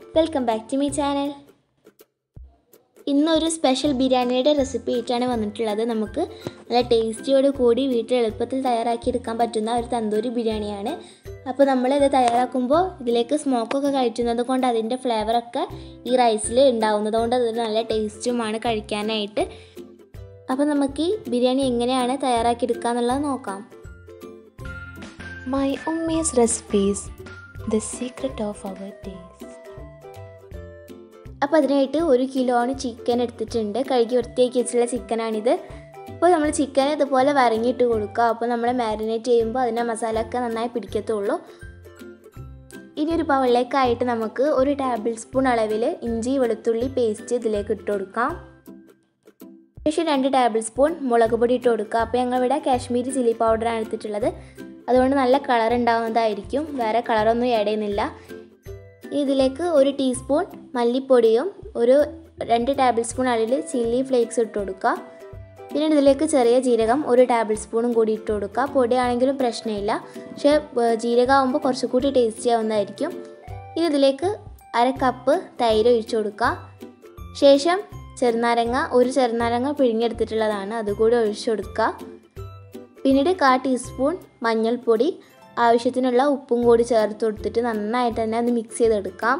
Welcome back to my channel ഇന്നൊരു special ബിരിയാണിയുടെ recipe ആയിട്ടാണ് വന്നിട്ടുള്ളത് നമുക്ക് നല്ല ടേസ്റ്റിയോട് കൂടി വീട്ടിൽ എളുപ്പത്തിൽ തയ്യാറാക്കിയെടുക്കാൻ പറ്റുന്ന ഒരു തന്തൂരി ബിരിയാണിയാണ് അപ്പോൾ നമ്മളിത് തയ്യാറാക്കുമ്പോൾ ഇതിലേക്ക് സ്മോക്കൊക്കെ കഴിക്കുന്നത് കൊണ്ട് അതിൻ്റെ ഫ്ലേവറൊക്കെ ഈ റൈസിൽ ഉണ്ടാവുന്നത് കൊണ്ട് അത് നല്ല ടേസ്റ്റുമാണ് കഴിക്കാനായിട്ട് അപ്പോൾ നമുക്ക് ഈ ബിരിയാണി എങ്ങനെയാണ് തയ്യാറാക്കിയെടുക്കുക എന്നുള്ളത് നോക്കാം My Ummy's recipes, the secret of our taste. അപ്പോൾ അതിനായിട്ട് ഒരു കിലോന് ചിക്കൻ എടുത്തിട്ടുണ്ട് കഴുകി വൃത്തിയാക്കി വെച്ചിട്ടുള്ള ചിക്കനാണിത് അപ്പോൾ നമ്മൾ ചിക്കൻ ഇതുപോലെ വരങ്ങിയിട്ട് കൊടുക്കുക അപ്പോൾ നമ്മൾ മാരിനേറ്റ് ചെയ്യുമ്പോൾ അതിൻ്റെ മസാല ഒക്കെ നന്നായി പിടിക്കത്തുള്ളൂ ഇനി ഒരു ബൗളിലേക്കായിട്ട് നമുക്ക് ഒരു ടേബിൾ സ്പൂൺ അളവിൽ ഇഞ്ചി വെളുത്തുള്ളി പേസ്റ്റ് ഇതിലേക്ക് ഇട്ട് കൊടുക്കാം ശേഷം രണ്ട് ടേബിൾ സ്പൂൺ മുളക് പൊടി ഇട്ട് കൊടുക്കുക അപ്പോൾ ഞങ്ങളിവിടെ കാശ്മീരി ചില്ലി പൗഡറാണ് എടുത്തിട്ടുള്ളത് അതുകൊണ്ട് നല്ല കളർ ഉണ്ടാകുന്നതായിരിക്കും വേറെ കളറൊന്നും ആഡ് ചെയ്യുന്നില്ല ഇതിലേക്ക് ഒരു ടീസ്പൂൺ മല്ലിപ്പൊടിയും ഒരു രണ്ട് ടേബിൾ സ്പൂൺ അളവിൽ ചില്ലി ഫ്ലേക്സ് ഇട്ട് കൊടുക്കുക പിന്നെ ഇതിലേക്ക് ചെറിയ ജീരകം ഒരു ടേബിൾ സ്പൂണും കൂടി ഇട്ട് കൊടുക്കുക പൊടിയാണെങ്കിലും പ്രശ്നമില്ല പക്ഷേ ജീരകം ആകുമ്പോൾ കുറച്ചുകൂടി ടേസ്റ്റി ആവുന്നതായിരിക്കും ഇനി ഇതിലേക്ക് അര കപ്പ് തൈര് ഒഴിച്ചു കൊടുക്കുക ശേഷം ചെറുനാരങ്ങ ഒരു ചെറുനാരങ്ങ പിഴിഞ്ഞെടുത്തിട്ടുള്ളതാണ് അതുകൂടി ഒഴിച്ചു കൊടുക്കുക പിന്നീട് കാ ടീസ്പൂൺ മഞ്ഞൾപ്പൊടി ആവശ്യത്തിനുള്ള ഉപ്പും കൂടി ചേർത്ത് കൊടുത്തിട്ട് നന്നായിട്ട് തന്നെ അത് മിക്സ് ചെയ്തെടുക്കാം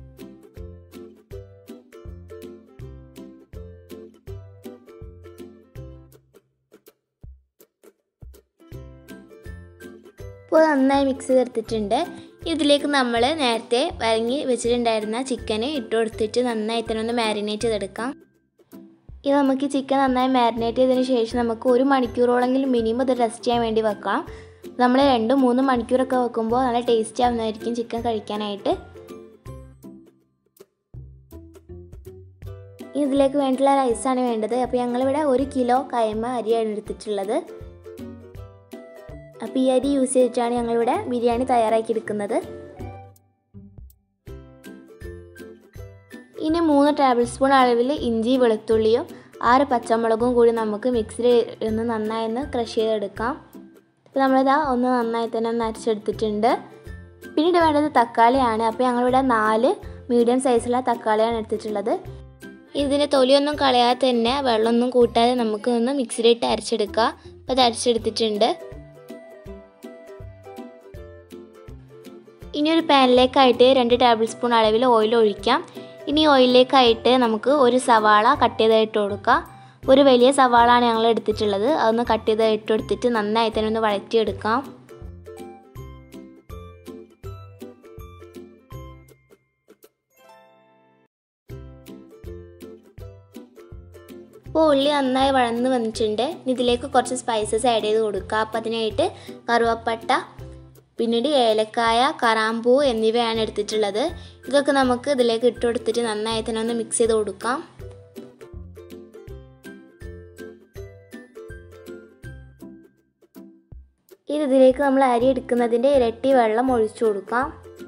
ഇപ്പോൾ നന്നായി മിക്സ് ചെയ്തെടുത്തിട്ടുണ്ട് ഇതിലേക്ക് നമ്മൾ നേരത്തെ വരങ്ങി വെച്ചിട്ടുണ്ടായിരുന്ന ചിക്കന് ഇട്ട് കൊടുത്തിട്ട് നന്നായി തന്നെ ഒന്ന് മാരിനേറ്റ് ചെയ്തെടുക്കാം ഇത് നമുക്ക് ചിക്കൻ നന്നായി മാരിനേറ്റ് ചെയ്തതിന് ശേഷം നമുക്ക് ഒരു മണിക്കൂറോളെങ്കിലും മിനിമം ഇത് റെസ്റ്റ് ചെയ്യാൻ വേണ്ടി വെക്കാം നമ്മൾ രണ്ട് മൂന്ന് മണിക്കൂറൊക്കെ വെക്കുമ്പോൾ നല്ല ടേസ്റ്റി ആവുന്നതായിരിക്കും ചിക്കൻ കഴിക്കാനായിട്ട് ഇതിലേക്ക് വേണ്ടിയുള്ള റൈസാണ് വേണ്ടത് അപ്പോൾ ഞങ്ങളിവിടെ ഒരു കിലോ കൈമ അരിയാണ് എടുത്തിട്ടുള്ളത് അപ്പോൾ ഈ അരി യൂസ് ചെയ്തിട്ടാണ് ഞങ്ങളിവിടെ ബിരിയാണി തയ്യാറാക്കി എടുക്കുന്നത് ഇനി മൂന്ന് ടേബിൾ സ്പൂൺ അളവിൽ ഇഞ്ചി വെളുത്തുള്ളിയും ആറ് പച്ചമുളകും കൂടി നമുക്ക് മിക്സിയിൽ ഒന്ന് നന്നായി ഒന്ന് ക്രഷ് ചെയ്തെടുക്കാം അപ്പോൾ നമ്മളിതാ ഒന്ന് നന്നായി തന്നെ ഒന്ന് അരച്ചെടുത്തിട്ടുണ്ട് പിന്നീട് വേണ്ടത് തക്കാളിയാണ് അപ്പോൾ ഞങ്ങളിവിടെ നാല് മീഡിയം സൈസുള്ള തക്കാളിയാണ് എടുത്തിട്ടുള്ളത് ഇതിന് തൊലിയൊന്നും കളയാതെ തന്നെ വെള്ളമൊന്നും കൂട്ടാതെ നമുക്ക് ഒന്ന് മിക്സിയിലിട്ട് അരച്ചെടുക്കുക അപ്പോൾ അത് അരച്ചെടുത്തിട്ടുണ്ട് ഇനി ഒരു പാനിലേക്കായിട്ട് രണ്ട് ടേബിൾ സ്പൂൺ അളവിൽ ഓയിൽ ഒഴിക്കാം ഇനി ഓയിലിലേക്കായിട്ട് നമുക്ക് ഒരു സവാള കട്ട് ചെയ്തായിട്ട് കൊടുക്കാം ഒരു വലിയ സവാളാണ് ഞങ്ങൾ എടുത്തിട്ടുള്ളത് അതൊന്ന് കട്ട് ചെയ്ത് ഇട്ട് കൊടുത്തിട്ട് നന്നായി തന്നെ ഒന്ന് വഴറ്റിയെടുക്കാം അപ്പോൾ ഉള്ളി നന്നായി വഴന്ന് വന്നിട്ടുണ്ട് ഇതിലേക്ക് കുറച്ച് സ്പൈസസ് ആഡ് ചെയ്ത് കൊടുക്കുക അപ്പോൾ അതിനായിട്ട് കറുവപ്പട്ട പിന്നീട് ഏലക്കായ കറാമ്പൂ എന്നിവയാണ് എടുത്തിട്ടുള്ളത് ഇതൊക്കെ നമുക്ക് ഇതിലേക്ക് ഇട്ട് കൊടുത്തിട്ട് നന്നായി തന്നെ ഒന്ന് മിക്സ് ചെയ്ത് കൊടുക്കാം ഇനി ഇതിലേക്ക് നമ്മൾ അരി എടുക്കുന്നതിൻ്റെ ഇരട്ടി വെള്ളം ഒഴിച്ചു കൊടുക്കാം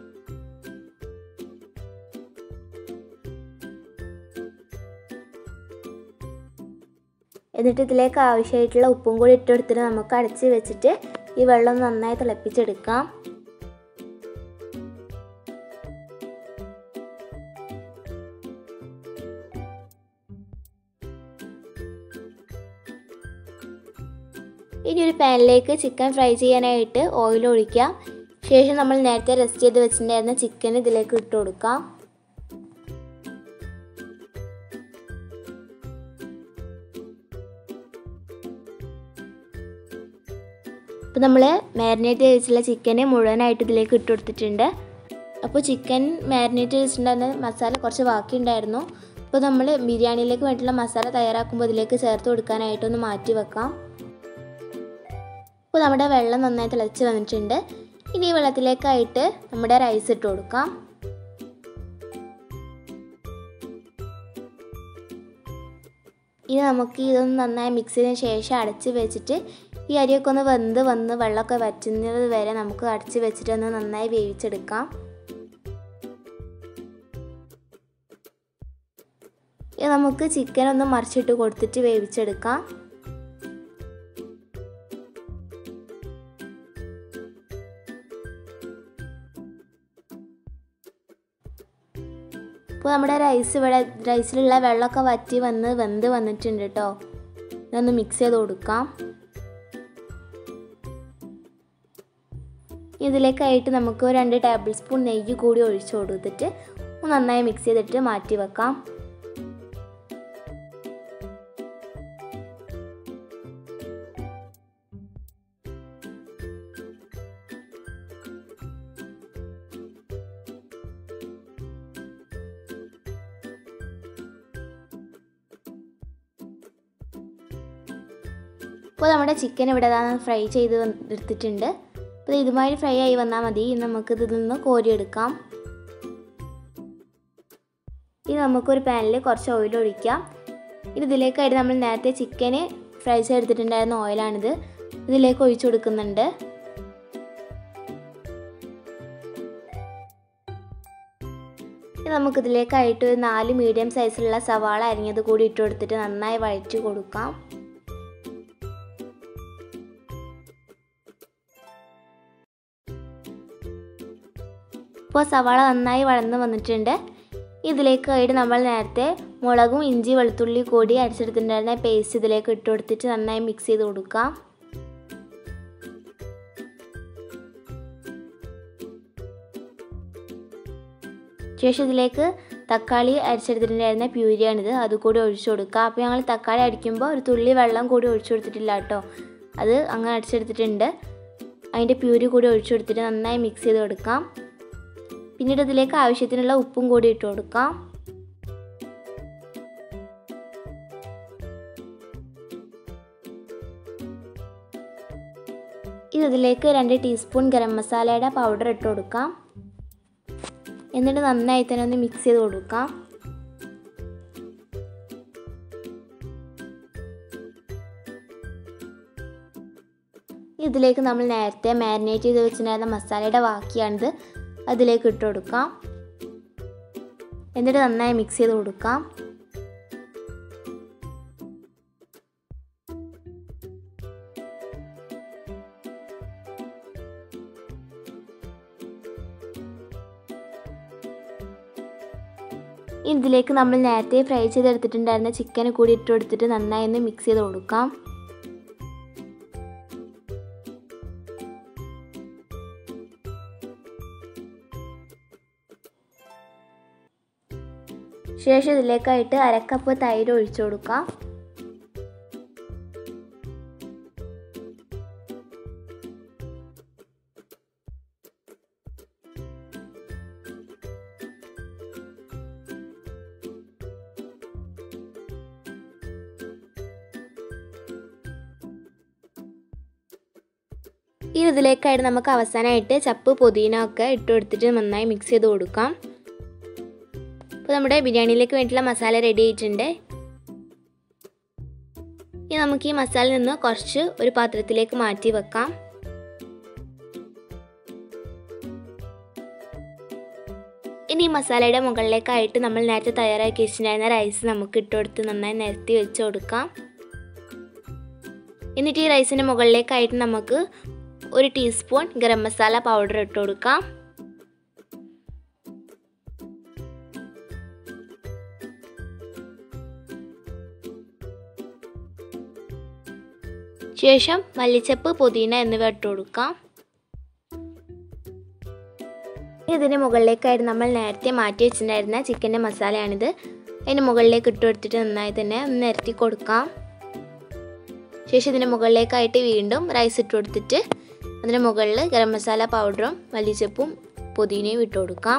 എന്നിട്ട് ഇതിലേക്ക് ആവശ്യമായിട്ടുള്ള ഉപ്പും കൂടി ഇട്ട് കൊടുത്തിട്ട് നമുക്ക് അടച്ച് വെച്ചിട്ട് ഈ വെള്ളം നന്നായി തിളപ്പിച്ചെടുക്കാം ഇനി ഒരു പാനിലേക്ക് ചിക്കൻ ഫ്രൈ ചെയ്യാനായിട്ട് ഓയിൽ ഒഴിക്കാം ശേഷം നമ്മൾ നേരത്തെ റെസ്റ്റ് ചെയ്ത് വെച്ചിട്ടുണ്ടായിരുന്ന ചിക്കൻ ഇതിലേക്ക് ഇട്ട് കൊടുക്കാം അപ്പോൾ നമ്മൾ മാരിനേറ്റ് ചെയ്ത് വെച്ചിട്ടുള്ള ചിക്കന് മുഴുവനായിട്ട് ഇതിലേക്ക് ഇട്ട് കൊടുത്തിട്ടുണ്ട് അപ്പോൾ ചിക്കൻ മാരിനേറ്റ് ചെയ്ത് വെച്ചിട്ടുണ്ടായിരുന്ന മസാല കുറച്ച് ബാക്കി ഉണ്ടായിരുന്നു അപ്പോൾ നമ്മൾ ബിരിയാണിയിലേക്ക് വേണ്ടിയിട്ടുള്ള മസാല തയ്യാറാക്കുമ്പോൾ ഇതിലേക്ക് ചേർത്ത് കൊടുക്കാനായിട്ടൊന്ന് മാറ്റി വെക്കാം അപ്പോൾ നമ്മുടെ വെള്ളം നന്നായി തിളച്ച് വന്നിട്ടുണ്ട് ഇനി ഈ വെള്ളത്തിലേക്കായിട്ട് നമ്മുടെ റൈസ് ഇട്ട് കൊടുക്കാം ഇനി നമുക്ക് ഇതൊന്ന് നന്നായി മിക്സ് ചെയ്തതിന് ശേഷം അടച്ച് വെച്ചിട്ട് ഈ അരിയൊക്കെ ഒന്ന് വെന്ത് വന്ന് വെള്ളമൊക്കെ വറ്റുന്നത് വരെ നമുക്ക് അടച്ച് വെച്ചിട്ട് ഒന്ന് നന്നായി വേവിച്ചെടുക്കാം ഇത് നമുക്ക് ചിക്കൻ ഒന്ന് മറിച്ചിട്ട് കൊടുത്തിട്ട് വേവിച്ചെടുക്കാം ഇപ്പോൾ നമ്മുടെ റൈസ് ഇവിടെ റൈസിലുള്ള വെള്ളമൊക്കെ വറ്റി വന്ന് വെന്ത് വന്നിട്ടുണ്ട് കേട്ടോ ഇതൊന്ന് മിക്സ് ചെയ്ത് കൊടുക്കാം ഇതിലേക്കായിട്ട് നമുക്ക് രണ്ട് ടേബിൾ സ്പൂൺ നെയ്യ് കൂടി ഒഴിച്ചു കൊടുത്തിട്ട് ഒന്ന് നന്നായി മിക്സ് ചെയ്തിട്ട് മാറ്റി വെക്കാം ഇപ്പോൾ നമ്മുടെ ചിക്കൻ ഇവിടെ ഫ്രൈ ചെയ്ത് എടുത്തിട്ടുണ്ട് അപ്പോൾ ഇതുമാതിരി ഫ്രൈ ആയി വന്നാൽ മതി ഇനി നമുക്ക് ഇതിൽ നിന്ന് കോരിയെടുക്കാം ഇനി നമുക്കൊരു പാനിൽ കുറച്ച് ഓയിൽ ഒഴിക്കാം ഇനി ഇതിലേക്കായിട്ട് നമ്മൾ നേരത്തെ ചിക്കന് ഫ്രൈ ചെയ്തെടുത്തിട്ടുണ്ടായിരുന്ന ഓയിലാണിത് ഇതിലേക്ക് ഒഴിച്ചു കൊടുക്കുന്നുണ്ട് ഇനി നമുക്കിതിലേക്കായിട്ട് ഒരു നാല് മീഡിയം സൈസിലുള്ള സവാള അരിഞ്ഞത് കൂടി ഇട്ട് കൊടുത്തിട്ട് നന്നായി വഴറ്റി കൊടുക്കാം ഇപ്പോൾ സവാള നന്നായി വളർന്ന് വന്നിട്ടുണ്ട് ഇതിലേക്കായിട്ട് നമ്മൾ നേരത്തെ മുളകും ഇഞ്ചി വെളുത്തുള്ളി കൂടി അടിച്ചെടുത്തിട്ടുണ്ടായിരുന്ന പേസ്റ്റ് ഇതിലേക്ക് ഇട്ട് കൊടുത്തിട്ട് നന്നായി മിക്സ് ചെയ്ത് കൊടുക്കാം ശേഷം ഇതിലേക്ക് തക്കാളി അരിച്ചെടുത്തിട്ടുണ്ടായിരുന്ന പ്യൂരിയാണിത് അതുകൂടി ഒഴിച്ചു കൊടുക്കുക അപ്പോൾ ഞങ്ങൾ തക്കാളി അടിക്കുമ്പോൾ ഒരു തുള്ളി വെള്ളം കൂടി ഒഴിച്ചു കൊടുത്തിട്ടില്ല കേട്ടോ അത് അങ്ങനെ അടിച്ചെടുത്തിട്ടുണ്ട് അതിൻ്റെ പ്യൂരി കൂടി ഒഴിച്ചു കൊടുത്തിട്ട് നന്നായി മിക്സ് ചെയ്ത് കൊടുക്കാം പിന്നീട് ഇതിലേക്ക് ആവശ്യത്തിനുള്ള ഉപ്പും കൂടി ഇട്ട് കൊടുക്കാം ഇനി ഇതിലേക്ക് രണ്ട് ടീസ്പൂൺ ഗരം മസാലയുടെ പൗഡർ ഇട്ട് കൊടുക്കാം എന്നിട്ട് നന്നായി തന്നെ ഒന്ന് മിക്സ് ചെയ്ത് കൊടുക്കാം ഇതിലേക്ക് നമ്മൾ നേരത്തെ മാരിനേറ്റ് ചെയ്ത് വെച്ചിട്ടുണ്ടായിരുന്ന മസാലയുടെ ബാക്കിയാണിത് അതിലേക്ക് ഇട്ട് കൊടുക്കാം എന്നിട്ട് നന്നായി മിക്സ് ചെയ്ത് കൊടുക്കാം ഇതിലേക്ക് നമ്മൾ നേരത്തെ ഫ്രൈ ചെയ്തെടുത്തിട്ടുണ്ടായിരുന്ന ചിക്കൻ കൂടി ഇട്ട് കൊടുത്തിട്ട് നന്നായി ഒന്ന് മിക്സ് ചെയ്ത് കൊടുക്കാം ശേഷം ഇതിലേക്കായിട്ട് അരക്കപ്പ് തൈര് ഒഴിച്ചു കൊടുക്കാം ഈ ഇതിലേക്കായിട്ട് നമുക്ക് അവസാനമായിട്ട് ചപ്പ് പുതിന ഒക്കെ ഇട്ട് കൊടുത്തിട്ട് നന്നായി മിക്സ് ചെയ്ത് കൊടുക്കാം അപ്പോൾ നമ്മുടെ ബിരിയാണിയിലേക്ക് വേണ്ടിയിട്ടുള്ള മസാല റെഡി ആയിട്ടുണ്ട് ഇനി നമുക്ക് ഈ മസാല നിന്ന് കുറച്ച് ഒരു പാത്രത്തിലേക്ക് മാറ്റി വെക്കാം ഇനി ഈ മസാലയുടെ മുകളിലേക്കായിട്ട് നമ്മൾ നേരത്തെ തയ്യാറാക്കി വെച്ചിട്ടുണ്ടായിരുന്ന റൈസ് നമുക്ക് ഇട്ട് കൊടുത്ത് നന്നായി നിരത്തി വെച്ച് കൊടുക്കാം എന്നിട്ട് ഈ റൈസിൻ്റെ മുകളിലേക്കായിട്ട് നമുക്ക് ഒരു ടീസ്പൂൺ ഗരം മസാല പൗഡർ ഇട്ട് കൊടുക്കാം ശേഷം മല്ലിച്ചപ്പ് പുതിന എന്നിവ ഇട്ട് കൊടുക്കാം ഇതിന് മുകളിലേക്കായിട്ട് നമ്മൾ നേരത്തെ മാറ്റി വെച്ചിട്ടുണ്ടായിരുന്ന ചിക്കൻ്റെ മസാലയാണിത് അതിന് മുകളിലേക്ക് ഇട്ട് കൊടുത്തിട്ട് നന്നായി തന്നെ ഒന്ന് നിരത്തി കൊടുക്കാം ശേഷം ഇതിന് മുകളിലേക്കായിട്ട് വീണ്ടും റൈസ് ഇട്ട് കൊടുത്തിട്ട് അതിന് മുകളിൽ ഗരം മസാല പൗഡറും മല്ലിച്ചപ്പും പുതിനയും ഇട്ട് കൊടുക്കാം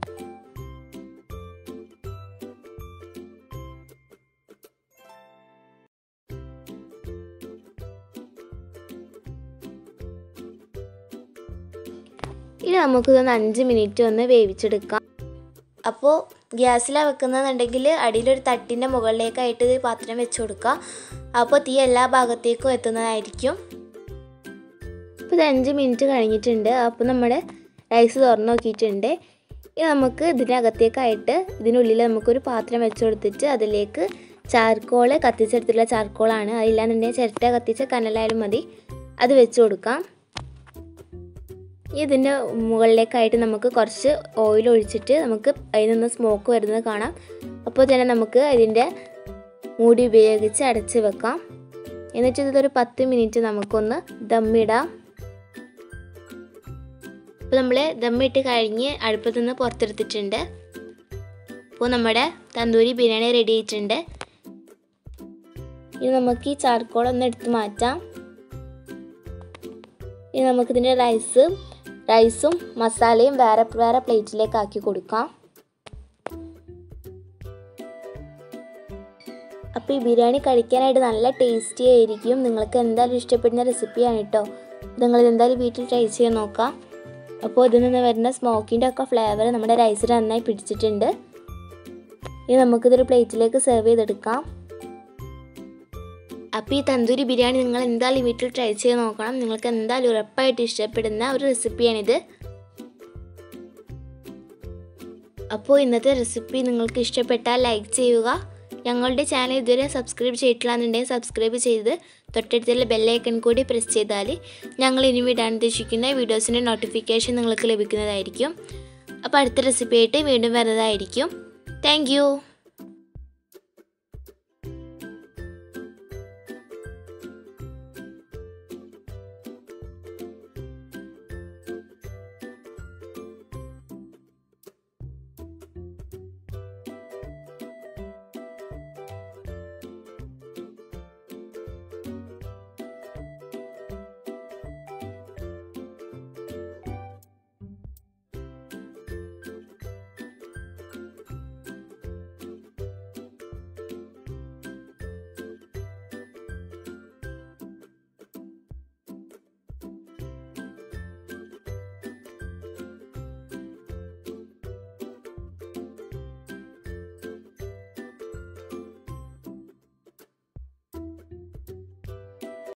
ഇനി നമുക്കിതൊന്ന് അഞ്ച് മിനിറ്റ് ഒന്ന് വേവിച്ചെടുക്കാം അപ്പോൾ ഗ്യാസിലാണ് വെക്കുന്നതെന്നുണ്ടെങ്കിൽ അടിയിലൊരു തട്ടിൻ്റെ മുകളിലേക്കായിട്ട് ഇത് പാത്രം വെച്ച് കൊടുക്കുക അപ്പോൾ തീ എല്ലാ ഭാഗത്തേക്കും എത്തുന്നതായിരിക്കും അപ്പോൾ ഇത് അഞ്ച് മിനിറ്റ് കഴിഞ്ഞിട്ടുണ്ട് അപ്പോൾ നമ്മുടെ റൈസ് തുറന്ന് നോക്കിയിട്ടുണ്ട് ഇനി നമുക്ക് ഇതിനകത്തേക്കായിട്ട് ഇതിനുള്ളിൽ നമുക്കൊരു പാത്രം വെച്ച് കൊടുത്തിട്ട് അതിലേക്ക് ചാർക്കോള് കത്തിച്ചെടുത്തിട്ടുള്ള ചാർക്കോളാണ് അതില്ലാന്നുണ്ടെങ്കിൽ ചിരട്ട കത്തിച്ച കനലായാലും മതി അത് വെച്ച് കൊടുക്കാം ഇതിൻ്റെ മുകളിലേക്കായിട്ട് നമുക്ക് കുറച്ച് ഓയിൽ ഒഴിച്ചിട്ട് നമുക്ക് അതിൽ നിന്ന് സ്മോക്ക് വരുന്നത് കാണാം അപ്പോൾ തന്നെ നമുക്ക് അതിൻ്റെ മൂടി ഉപയോഗിച്ച് അടച്ച് വെക്കാം എന്നിട്ട് ഇതൊരു പത്ത് മിനിറ്റ് നമുക്കൊന്ന് ദമ്മിടാം അപ്പോൾ നമ്മൾ ദമ്മിട്ട് കഴിഞ്ഞ് അടുപ്പത്തു നിന്ന് പുറത്തെടുത്തിട്ടുണ്ട് അപ്പോൾ നമ്മുടെ തന്തൂരി ബിരിയാണി റെഡി ആയിട്ടുണ്ട് ഇനി നമുക്ക് ഈ ചാർക്കോൾ ഒന്ന് എടുത്ത് മാറ്റാം ഇനി നമുക്കിതിൻ്റെ റൈസ് റൈസും മസാലയും വേറെ വേറെ പ്ലേറ്റിലേക്ക് ആക്കി കൊടുക്കാം അപ്പോൾ ഈ ബിരിയാണി കഴിക്കാനായിട്ട് നല്ല ടേസ്റ്റി ആയിരിക്കും നിങ്ങൾക്ക് എന്തായാലും ഇഷ്ടപ്പെടുന്ന റെസിപ്പിയാണ് കേട്ടോ നിങ്ങൾ എന്തായാലും വീട്ടിൽ ട്രൈ ചെയ്ത് നോക്കാം അപ്പോൾ ഇതിൽ നിന്ന് വരുന്ന സ്മോക്കിൻ്റെ ഒക്കെ ഫ്ലേവർ നമ്മുടെ റൈസിൽ നന്നായി പിടിച്ചിട്ടുണ്ട് ഇനി നമുക്കിതൊരു പ്ലേറ്റിലേക്ക് സെർവ് ചെയ്തെടുക്കാം അപ്പോൾ ഈ തന്തൂരി ബിരിയാണി നിങ്ങൾ എന്തായാലും വീട്ടിൽ ട്രൈ ചെയ്ത് നോക്കണം നിങ്ങൾക്ക് എന്തായാലും ഉറപ്പായിട്ട് ഇഷ്ടപ്പെടുന്ന ഒരു റെസിപ്പിയാണിത് അപ്പോൾ ഇന്നത്തെ റെസിപ്പി നിങ്ങൾക്ക് ഇഷ്ടപ്പെട്ടാൽ ലൈക്ക് ചെയ്യുക ഞങ്ങളുടെ ചാനൽ ഇതുവരെ സബ്സ്ക്രൈബ് ചെയ്തിട്ടില്ലാന്നുണ്ടെങ്കിൽ സബ്സ്ക്രൈബ് ചെയ്ത് തൊട്ടടുത്തുള്ള ബെല്ലൈക്കൺ കൂടി പ്രസ് ചെയ്താൽ ഞങ്ങൾ ഇനി വിടാൻ ഉദ്ദേശിക്കുന്ന വീഡിയോസിൻ്റെ നോട്ടിഫിക്കേഷൻ നിങ്ങൾക്ക് ലഭിക്കുന്നതായിരിക്കും അപ്പോൾ അടുത്ത റെസിപ്പി ആയിട്ട് വീണ്ടും വരുന്നതായിരിക്കും താങ്ക്